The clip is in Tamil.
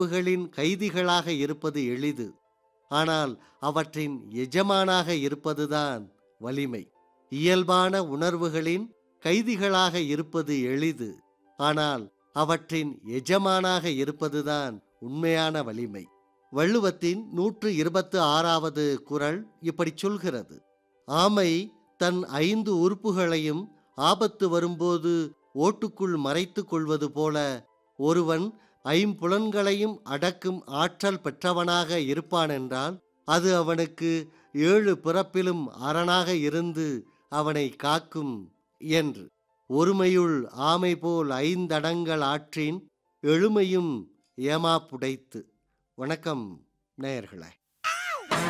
உணர்வுகளின் கைதிகளாக இருப்பது எளிது ஆனால் அவற்றின் எஜமானாக இருப்பதுதான் வலிமை இயல்பான உணர்வுகளின் கைதிகளாக இருப்பது எளிது ஆனால் அவற்றின் எஜமானாக இருப்பதுதான் உண்மையான வலிமை வள்ளுவத்தின் நூற்று இருபத்து ஆறாவது குறள் இப்படி சொல்கிறது ஆமை தன் ஐந்து உறுப்புகளையும் ஆபத்து வரும்போது ஓட்டுக்குள் மறைத்து கொள்வது போல ஒருவன் ஐம்புலன்களையும் அடக்கும் ஆற்றல் பெற்றவனாக இருப்பானென்றால் அது அவனுக்கு ஏழு பிறப்பிலும் அரணாக இருந்து அவனை காக்கும் என்று ஒருமையுள் ஆமை போல் ஐந்தடங்கள் ஆற்றின் எழுமையும் ஏமாப்புடைத்து வணக்கம் நேயர்களே